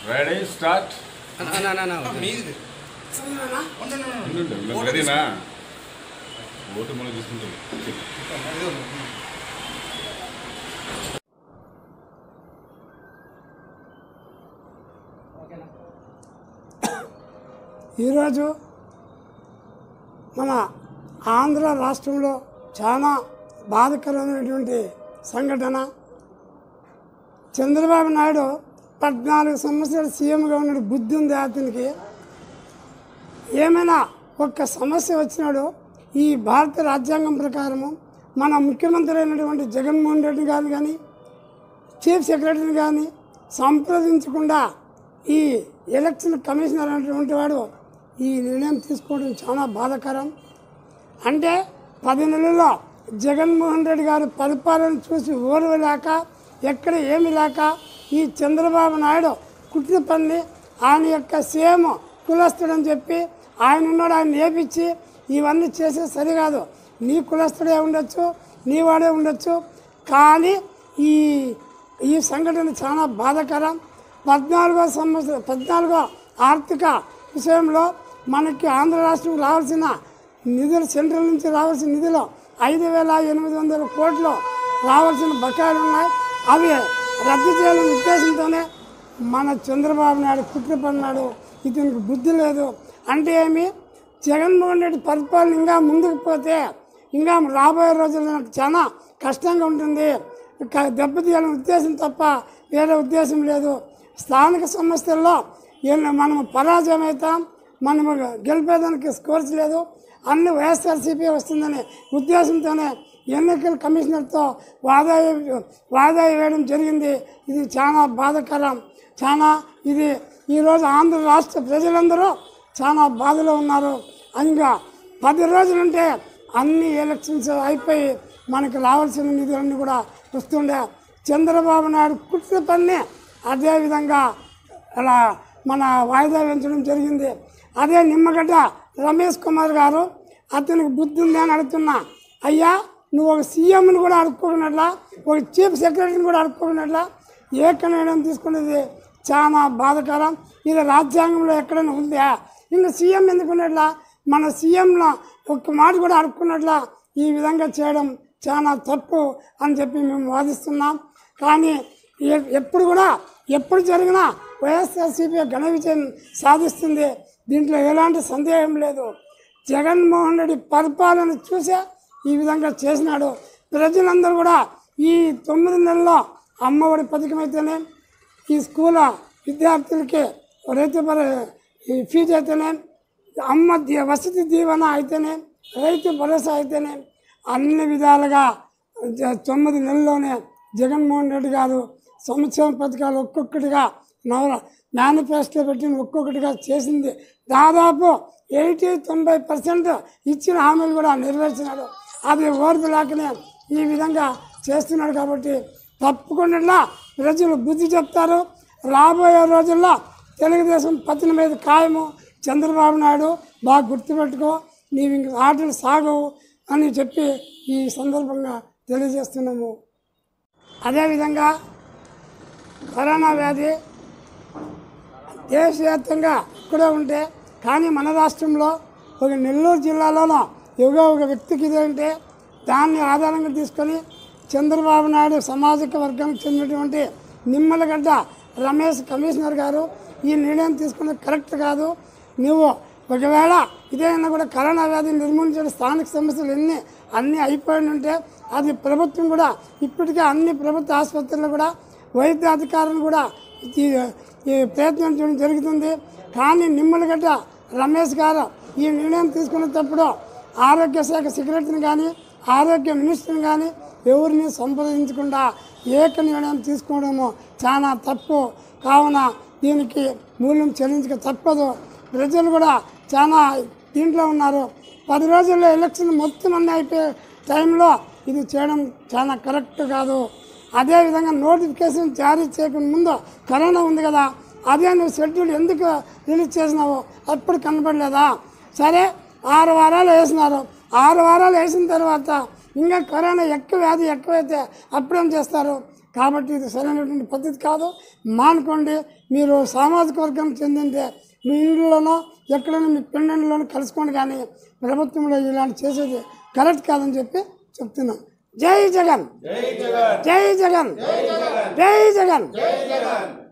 ready start మీది రెడీనా vote మనం తీసుకుంటాం ఈరోజు మన ఆంధ్ర రాష్ట్రంలో చాలా బాధకరమైనటువంటి సంఘటన చంద్రబాబు నాయుడు పద్నాలుగు సంవత్సరాలు సీఎంగా ఉన్నాడు బుద్ధి ఉంది అతనికి ఏమైనా ఒక్క సమస్య వచ్చినాడు ఈ భారత రాజ్యాంగం ప్రకారము మన ముఖ్యమంత్రి అయినటువంటి జగన్మోహన్ రెడ్డి గారు కానీ చీఫ్ సెక్రటరీని కానీ సంప్రదించకుండా ఈ ఎలక్షన్ కమిషనర్ అనేటువంటి వాడు ఈ నిర్ణయం తీసుకోవడం చాలా బాధాకరం అంటే పది నెలల్లో జగన్మోహన్ రెడ్డి గారు పరిపాలన చూసి ఓర్వలేక ఎక్కడ ఏమి లేక ఈ చంద్రబాబు నాయుడు కుట్టిన పని ఆయన యొక్క సేమ్ కులస్తుడని చెప్పి ఆయన ఉన్నాడు ఆయన నేపించి ఇవన్నీ చేసే సరికాదు నీ కులస్తుడే ఉండొచ్చు నీ వాడే ఉండొచ్చు కానీ ఈ ఈ సంఘటన చాలా బాధాకరం పద్నాలుగో సంవత్సరం పద్నాలుగో ఆర్థిక విషయంలో మనకి ఆంధ్ర రాష్ట్రం రావాల్సిన నిధులు సెంట్రల్ నుంచి రావాల్సిన నిధులు ఐదు వేల ఎనిమిది వందల కోట్లు రావాల్సిన బకాయిలు ఉన్నాయి అవి రద్దు చేయాలనే ఉద్దేశంతోనే మన చంద్రబాబు నాయుడు కుట్ర పడినాడు ఇతనికి బుద్ధి లేదు అంటే ఏమి జగన్మోహన్ రెడ్డి పరిపాలన ఇంకా ముందుకు పోతే ఇంకా రాబోయే రోజుల్లో నాకు చాలా కష్టంగా ఉంటుంది క- దెబ్బతీయాలనే ఉద్దేశం తప్ప వేరే ఉద్దేశం లేదు స్థానిక సంస్థల్లో ఏం- మనం పరాజయం అవుతాం మనము గెలిపేదానికి స్కోర్స్ లేదు అన్ని వైఎస్ఆర్సీపీ వస్తుందనే ఉద్దేశంతోనే ఎన్నికల కమిషనర్తో వాదా వాదా వేయడం జరిగింది ఇది చాలా బాధాకరం చాలా ఇది ఈరోజు ఆంధ్ర రాష్ట్ర ప్రజలందరూ చాలా బాధలో ఉన్నారు ఇంకా పది రోజులుంటే అన్ని ఎలక్షన్స్ అయిపోయి మనకు రావాల్సిన నిధులన్నీ కూడా వస్తుండే చంద్రబాబు నాయుడు కుట్టిన పని అదేవిధంగా అలా మన వాయిదా వేయించడం జరిగింది అదే నిమ్మగడ్డ రమేష్ కుమార్ గారు అతనికి బుద్ధి ఉంది అని అడుగుతున్నా అయ్యా నువ్వు ఒక సీఎంని కూడా అడుక్కోకున్నట్లా ఒక చీఫ్ సెక్రటరీని కూడా అడుక్కోకున్నట్లా ఏక నిర్ణయం తీసుకునేది చాలా బాధాకరం ఇది రాజ్యాంగంలో ఎక్కడైనా ఉందా ఇంకా సీఎం ఎందుకున్నట్లా మన సీఎంలో ఒక్క మాట కూడా అడుక్కున్నట్లా ఈ విధంగా చేయడం చాలా తప్పు అని చెప్పి మేము వాదిస్తున్నాం కానీ ఎ- ఎప్పుడు కూడా ఎప్పుడు జరిగినా వైఎస్ఆర్సీపీ ఘన విజయం సాధిస్తుంది దీంట్లో ఎలాంటి సందేహం లేదు జగన్మోహన్ రెడ్డి పరిపాలన చూసే ఈ విధంగా చేసినాడు ప్రజలందరూ కూడా ఈ తొమ్మిది నెలల్లో అమ్మఒడి పథకం అయితేనే ఈ స్కూల్ విద్యార్థులకి రైతు భర- ఈ ఫీజు అయితేనే అమ్మ దీ- వసతి దీవెన అయితేనే రైతు భరోసా అయితేనే అన్ని విధాలుగా జ- తొమ్మిది నెలల్లోనే జగన్మోహన్ రెడ్డి గారు సంక్షేమ పథకాలు ఒక్కొక్కటిగా నవ మేనిఫెస్టో పెట్టిన ఒక్కొక్కటిగా చేసింది దాదాపు ఎయిటీ తొంభై పర్సెంట్ ఇచ్చిన హామీలు కూడా నెరవేర్చినాడు అది ఓర్పు లేకనే ఈ విధంగా చేస్తున్నాడు కాబట్టి తప్పకుండా ప్రజలు బుద్ధి చెప్తారు రాబోయే రోజుల్లో తెలుగుదేశం పతనం మీద ఖాయము చంద్రబాబు నాయుడు బాగా గుర్తుపెట్టుకో నీవు ఇంక ఆటలు సాగవు అని చెప్పి ఈ సందర్భంగా తెలియజేస్తున్నాము అదేవిధంగా కరోనా వ్యాధి దేశవ్యాప్తంగా ఇక్కడే ఉంటే కానీ మన రాష్ట్రంలో ఒక నెల్లూరు జిల్లాలోనో ఎవరో ఒక వ్యక్తికి ఇదంటే దాన్ని ఆధారంగా తీసుకొని చంద్రబాబు నాయుడు సామాజిక వర్గానికి చెందినటువంటి నిమ్మలగడ్డ రమేష్ కమిషనర్ గారు ఈ నిర్ణయం తీసుకున్నది కరెక్ట్ కాదు నువ్వు ఒకవేళ ఇదేనా కూడా కరోనా వ్యాధిని నిర్మూలించే స్థానిక సమస్యలు ఎన్ని అన్నీ అయిపోయి ఉంటే అది ప్రభుత్వం కూడా ఇప్పటికే అన్ని ప్రభుత్వ ఆసుపత్రుల్లో కూడా వైద్య అధికారులు కూడా ఈ ఈ ప్రయత్నించడం జరుగుతుంది కానీ నిమ్మలగడ్డ రమేష్ గారు ఈ నిర్ణయం తీసుకునేటప్పుడు ఆరోగ్య శాఖ సెక్రటరీని కానీ ఆరోగ్య మినిస్టర్ని కానీ ఎవరిని సంప్రదించకుండా ఏక నిర్ణయం తీసుకోవడము చాలా తప్పు కావున దీనికి మూల్యం చెల్లించక తప్పదు ప్రజలు కూడా చాలా దీంట్లో ఉన్నారు పది రోజుల్లో ఎలక్షన్ మొత్తం అన్నీ అయిపోయే టైంలో ఇది చేయడం చాలా కరెక్ట్ కాదు అదేవిధంగా నోటిఫికేషన్ జారీ చేయకుండా ముందు కరోనా ఉంది కదా అదే నువ్వు షెడ్యూల్ ఎందుకు రిలీజ్ చేసినావు అప్పుడు కనపడలేదా సరే ఆరు వారాలు వేసినారు ఆరు వారాలు వేసిన తర్వాత ఇంకా కరోనా ఎక్కువ వ్యాధి ఎక్కువైతే అప్పుడేం చేస్తారు కాబట్టి ఇది సరైనటువంటి పద్ధతి కాదు మానుకోండి మీరు సామాజిక వర్గానికి చెందింటే మీ ఇండ్లలోనో ఎక్కడైనా మీ పెండెంట్లోనో కలుసుకోండి కానీ ప్రభుత్వంలో ఇలాంటి చేసేది కరెక్ట్ కాదని చెప్పి చెప్తున్నాం జై జగన్ జై జగన్ జై జగన్